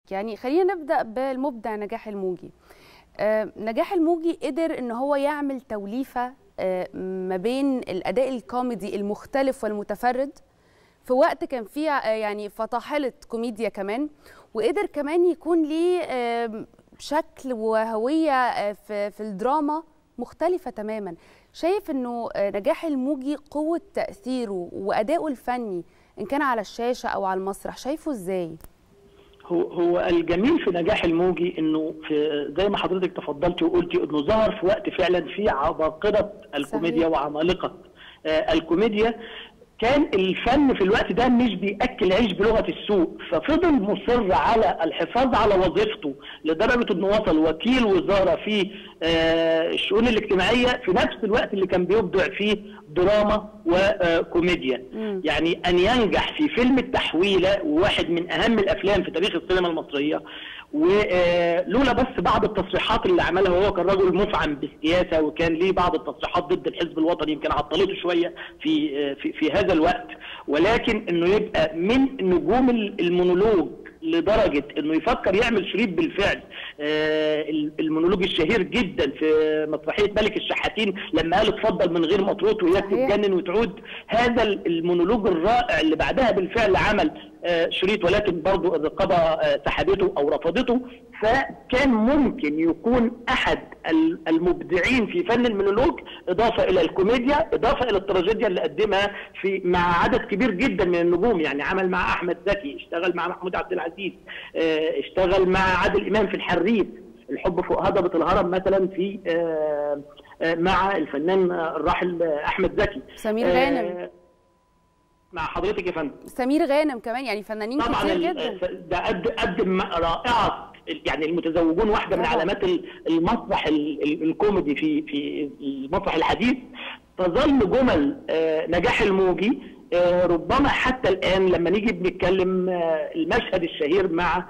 يعني خلينا نبدا بالمبدع نجاح الموجي آه، نجاح الموجي قدر ان هو يعمل توليفه آه، ما بين الاداء الكوميدي المختلف والمتفرد في وقت كان فيه آه، يعني فطاحله كوميديا كمان وقدر كمان يكون ليه آه، شكل وهويه آه، في في الدراما مختلفه تماما شايف انه آه، نجاح الموجي قوه تاثيره وادائه الفني ان كان على الشاشه او على المسرح شايفه ازاي هو هو الجميل في نجاح الموجي انه في زي ما حضرتك تفضلتي وقلتي انه ظهر في وقت فعلا في عباقره الكوميديا صحيح. وعمالقه آه، الكوميديا كان الفن في الوقت ده مش بياكل عيش بلغه السوق ففضل مصر على الحفاظ على وظيفته لدرجه انه وصل وكيل وزاره في آه، الشؤون الاجتماعيه في نفس الوقت اللي كان بيبدع فيه دراما وكوميديا مم. يعني ان ينجح في فيلم التحويله واحد من اهم الافلام في تاريخ السينما المصريه ولولا بس بعض التصريحات اللي عملها وهو كان رجل مفعم بالسياسه وكان ليه بعض التصريحات ضد الحزب الوطني يمكن عطلته شويه في آه، في في هذا الوقت ولكن انه يبقى من نجوم المونولوج لدرجه انه يفكر يعمل شريط بالفعل آه، المونولوج الشهير جدا في مسرحيه ملك الشحاتين لما قال اتفضل من غير مطروط وهي صحيح. تتجنن وتعود هذا المونولوج الرائع اللي بعدها بالفعل عمل آه، شريط ولكن برضو الرقابه آه، سحبته او رفضته فكان ممكن يكون احد ال- المبدعين في فن المونولوج اضافه الى الكوميديا اضافه الى التراجيديا اللي قدمها في مع عدد كبير جدا من النجوم يعني عمل مع احمد زكي اشتغل مع محمود عبد العزيز آه، اشتغل مع عادل امام في الحريف الحب فوق هضبه الهرم مثلا في آه، آه، مع الفنان آه، الراحل آه، احمد زكي سمير آه، غانم مع حضرتك يا فندم سمير غانم كمان يعني فنانين طبعا كتير ال- جدا ده قد قدم رائعه يعني المتزوجون واحده من طبعاً. علامات ال- المسرح ال- ال- الكوميدي في في المسرح الحديث تظل جمل آه، نجاح الموجي آه، ربما حتى الان لما نيجي بنتكلم آه، المشهد الشهير مع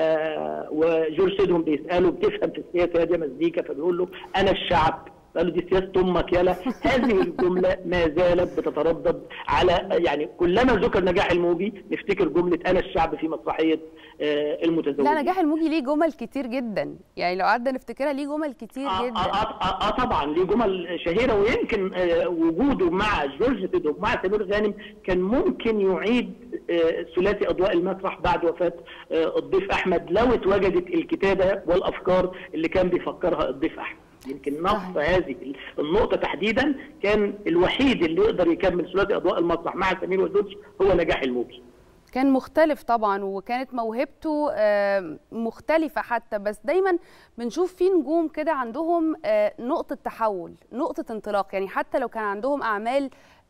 آه، وجورج سيدهم بيساله بتفهم في السياسه يا دي مزيكا فبيقول له انا الشعب قال له دي سياسه امك يالا هذه الجمله ما زالت بتتردد على يعني كلما ذكر نجاح الموجي نفتكر جمله انا الشعب في مسرحيه آه، المتزوجين لا نجاح الموجي ليه جمل كتير جدا يعني لو قعدنا نفتكرها ليه جمل كتير آه, جدا آه, آه, اه طبعا ليه جمل شهيره ويمكن آه وجوده مع جورج سيدو مع سمير غانم كان ممكن يعيد آه ثلاثي اضواء المسرح بعد وفاه آه الضيف احمد لو اتوجدت الكتابه والافكار اللي كان بيفكرها الضيف احمد يمكن نص صحيح. هذه النقطه تحديدا كان الوحيد اللي يقدر يكمل ثلاثي اضواء المسرح مع سمير وجورج هو نجاح الموجي كان مختلف طبعا وكانت موهبته آه، مختلفة حتى بس دايما بنشوف في نجوم كده عندهم آه، نقطة تحول نقطة انطلاق يعني حتى لو كان عندهم أعمال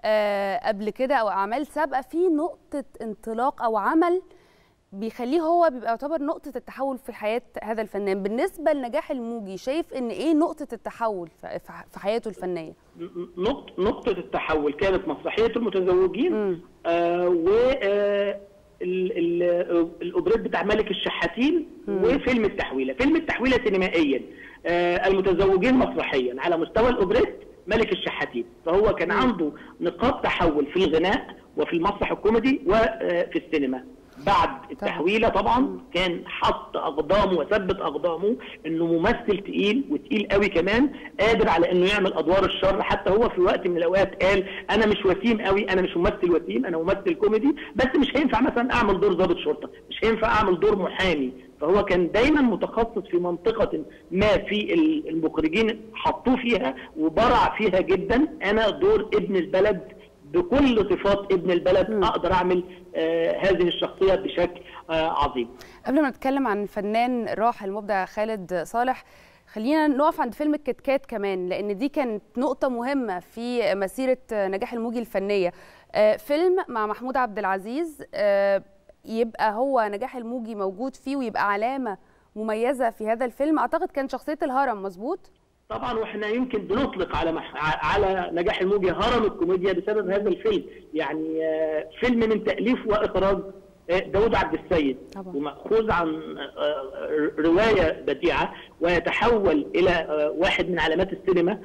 آه، قبل كده أو أعمال سابقة في نقطة انطلاق أو عمل بيخليه هو بيبقى يعتبر نقطة التحول في حياة هذا الفنان بالنسبة لنجاح الموجي شايف إن إيه نقطة التحول في في حياته الفنية نقطة نقطة التحول كانت مسرحية المتزوجين مم. آه و آه ال- ال- الاوبريت بتاع ملك الشحاتين وفيلم التحويله، فيلم التحويله سينمائيا آه المتزوجين مسرحيا على مستوى الاوبريت ملك الشحاتين، فهو كان عنده نقاط تحول في الغناء وفي المسرح الكوميدي وفي السينما. بعد التحويله طبعا كان حط اقدامه وثبت اقدامه انه ممثل تقيل وتقيل قوي كمان قادر على انه يعمل ادوار الشر حتى هو في وقت من الاوقات قال انا مش وسيم قوي انا مش ممثل وسيم انا ممثل كوميدي بس مش هينفع مثلا اعمل دور ضابط شرطه مش هينفع اعمل دور محامي فهو كان دايما متخصص في منطقه ما في ال- المخرجين حطوه فيها وبرع فيها جدا انا دور ابن البلد بكل صفات ابن البلد مم. اقدر اعمل آه هذه الشخصيه بشكل آه عظيم قبل ما نتكلم عن الفنان الراحل المبدع خالد صالح خلينا نقف عند فيلم الكتكات كمان لان دي كانت نقطه مهمه في مسيره نجاح الموجي الفنيه آه، فيلم مع محمود عبد العزيز آه، يبقى هو نجاح الموجي موجود فيه ويبقى علامه مميزه في هذا الفيلم اعتقد كان شخصيه الهرم مظبوط طبعا واحنا يمكن بنطلق على مح... على نجاح الموجي هرم الكوميديا بسبب هذا الفيلم يعني آه، فيلم من تاليف واخراج آه، داود عبد السيد طبعا. ومأخوذ عن آه، روايه بديعه ويتحول الى آه، واحد من علامات السينما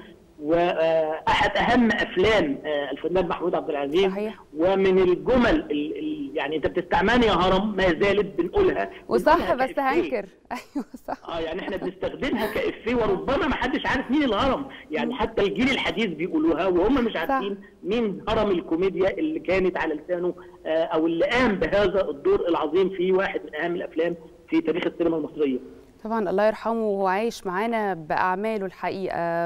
واحد اهم افلام آه، الفنان محمود عبد العزيز صحيح. ومن الجمل ال- ال- يعني انت بتستعملني يا هرم ما زالت بنقولها وصح بنقولها بس كإفيه. هنكر ايوه صح اه يعني احنا بنستخدمها كافيه وربما ما حدش عارف مين الهرم يعني حتى الجيل الحديث بيقولوها وهم مش عارفين مين هرم الكوميديا اللي كانت على لسانه آه، او اللي قام بهذا الدور العظيم في واحد من اهم الافلام في تاريخ السينما المصريه طبعا الله يرحمه وهو عايش معانا باعماله الحقيقه